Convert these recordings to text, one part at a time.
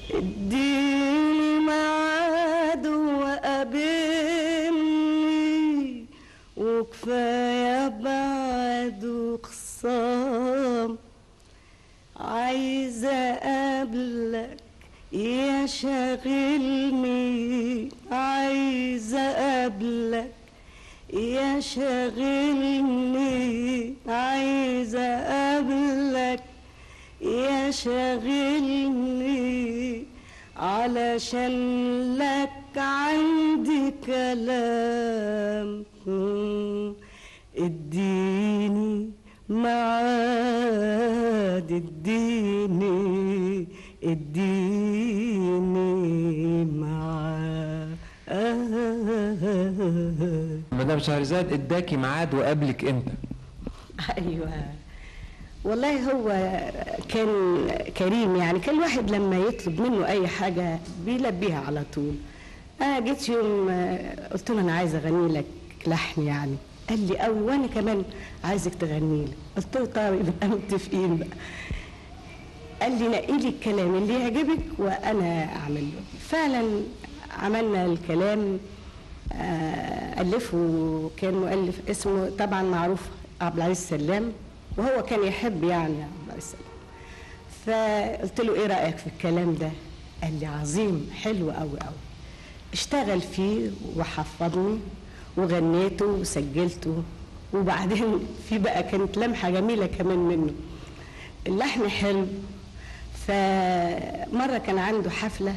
اديني ميعاد وقابلني وكفاية بعد وخصام عايزة أقابلك يا شاغلني عايزة أقابلك يا شاغلني عايزة أقابلك يا شاغلني علشان لك عندي كلام مم. اديني معاد اديني اديني معاد مدام شهرزاد اداكي ميعاد وقابلك امتى ايوه والله هو كان كريم يعني كان الواحد لما يطلب منه اي حاجه بيلبيها على طول انا جيت يوم آه، قلت له انا عايز اغني لك لحن يعني قال لي قوي وانا كمان عايزك تغني لي قلت له طيب يبقى متفقين بقى قال لي نقي لي الكلام اللي يعجبك وانا اعمل له فعلا عملنا الكلام آه، الفه كان مؤلف اسمه طبعا معروف عبد العزيز سلام وهو كان يحب يعني عبد العزيز سلام فقلت له ايه رايك في الكلام ده قال لي عظيم حلو قوي قوي اشتغل فيه وحفظني وغنيته وسجلته وبعدين في بقى كانت لمحه جميله كمان منه اللحن حلو فمره كان عنده حفله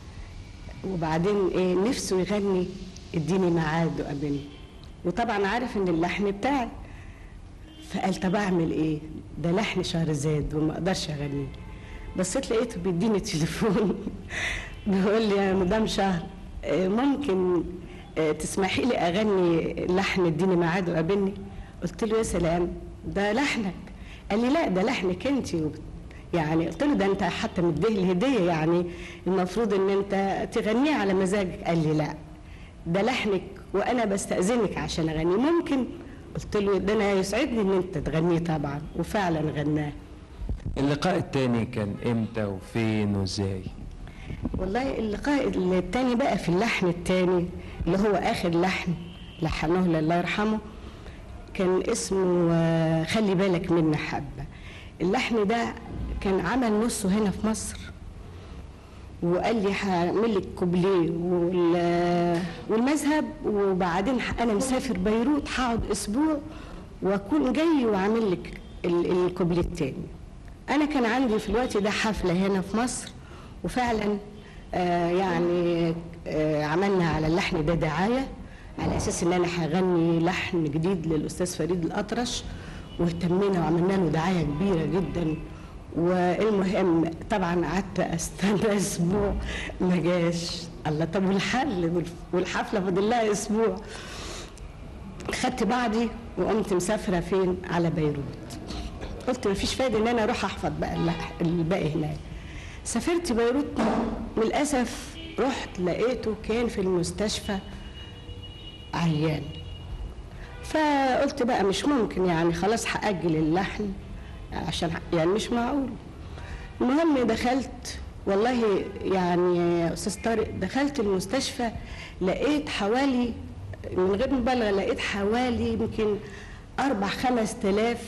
وبعدين ايه نفسه يغني اديني ميعاد وقابلني وطبعا عارف ان اللحن بتاعي فقال طب اعمل ايه ده لحن شهرزاد وما اقدرش اغنيه بصيت لقيته بيديني تليفون بيقول لي يا مدام شهر آه، ممكن آه، تسمحي لي اغني لحن اديني ميعاد وقابلني قلت له يا سلام ده لحنك قال لي لا ده لحنك انت وبت- يعني قلت له ده انت حتى مديه الهديه يعني المفروض ان انت تغنيه على مزاجك قال لي لا ده لحنك وانا بستاذنك عشان اغني ممكن قلت له ده انا يسعدني ان انت تغنيه طبعا وفعلا غناه اللقاء التاني كان امتى وفين وازاي والله اللقاء التاني بقى في اللحن التاني اللي هو اخر لحن لحنه الله يرحمه كان اسمه آه، خلي بالك من محبة اللحن ده كان عمل نصه هنا في مصر وقال لي هعمل لك كوبليه وال- والمذهب وبعدين ح- انا مسافر بيروت هقعد اسبوع واكون جاي واعمل لك ال- الكوبليه التاني انا كان عندي في الوقت ده حفله هنا في مصر وفعلا آه يعني آه عملنا على اللحن ده دعايه على اساس ان انا هغني لحن جديد للاستاذ فريد الاطرش واهتمينا وعملنا له دعايه كبيره جدا والمهم طبعا قعدت استنى اسبوع ما جاش الله طب والحل والف- والحفله فاضل لها اسبوع خدت بعضي وقمت مسافره فين على بيروت قلت مفيش فايده ان انا اروح احفظ بقى اللح- الباقي هناك سافرت بيروت للاسف رحت لقيته كان في المستشفى عيان فقلت بقى مش ممكن يعني خلاص هأجل اللحن عشان ح- يعني مش معقول المهم دخلت والله يعني يا استاذ طارق دخلت المستشفى لقيت حوالي من غير مبالغه لقيت حوالي يمكن اربع خمس تلاف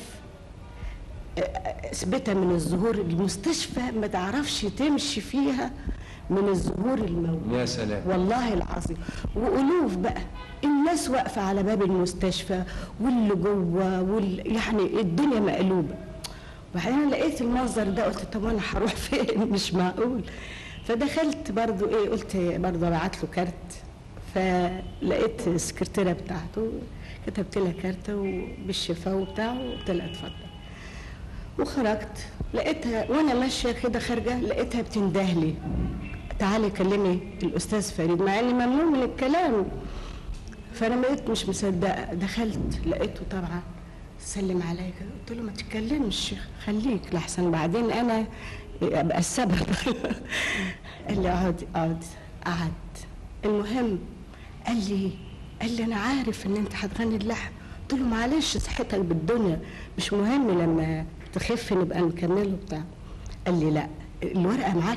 اثبتها من الزهور المستشفى ما تعرفش تمشي فيها من الزهور الموجود يا سلام والله العظيم والوف بقى الناس واقفه على باب المستشفى واللي جوه وال... يعني الدنيا مقلوبه وبعدين لقيت المنظر ده قلت طب انا هروح فين مش معقول فدخلت برضو ايه قلت برضو ابعت له كارت فلقيت السكرتيره بتاعته كتبت لها كارت بالشفاء وبتاعه وقلت لها اتفضل وخرجت لقيتها وانا ماشيه كده خارجه لقيتها بتنده لي تعالي كلمي الاستاذ فريد مع اني ممنوع من الكلام فانا بقيت مش مصدقه دخلت لقيته طبعا سلم عليا كده قلت له ما تتكلمش خليك لحسن بعدين انا ابقى السبب قال لي اقعدي اقعدي قعد المهم قال لي قال لي انا عارف ان انت هتغني اللحن قلت له معلش صحتك بالدنيا مش مهم لما تخف نبقى نكمله بتاع قال لي لا الورقه معاكي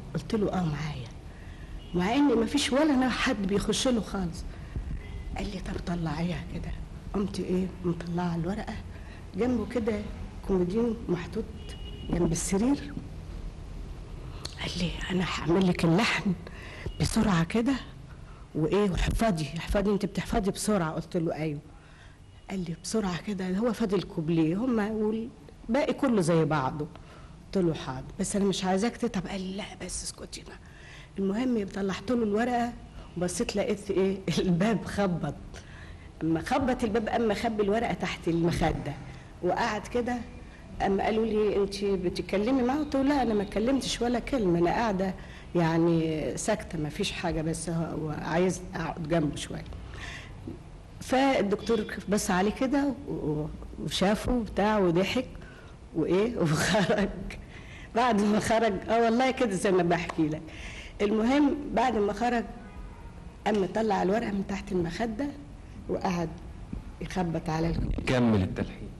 قلت له اه معايا مع ان ما فيش ولا أنا حد بيخش له خالص قال لي طب طلعيها كده قمت ايه مطلعه الورقه جنبه كده كومودين محطوط جنب السرير قال لي انا هعمل لك اللحن بسرعه كده وايه واحفظي احفظي انت بتحفظي بسرعه قلت له ايوه قال لي بسرعه كده هو فاضل كوبليه هما والباقي كله زي بعضه قلت له حاضر بس انا مش عايزاك تتعب قال لي لا بس اسكتي بقى المهم طلعت له الورقه وبصيت لقيت ايه الباب خبط اما خبط الباب اما خبي الورقه تحت المخده وقعد كده اما قالوا لي انت بتتكلمي معاه قلت له لا انا ما اتكلمتش ولا كلمه انا قاعده يعني ساكته ما فيش حاجه بس هو عايز اقعد جنبه شويه فالدكتور بص عليه كده و- وشافه وبتاع وضحك وايه وخرج بعد ما خرج اه والله كده زي ما بحكي لك المهم بعد ما خرج قام طلع الورقه من تحت المخده وقعد يخبط على الكمبيوتر كمل التلحين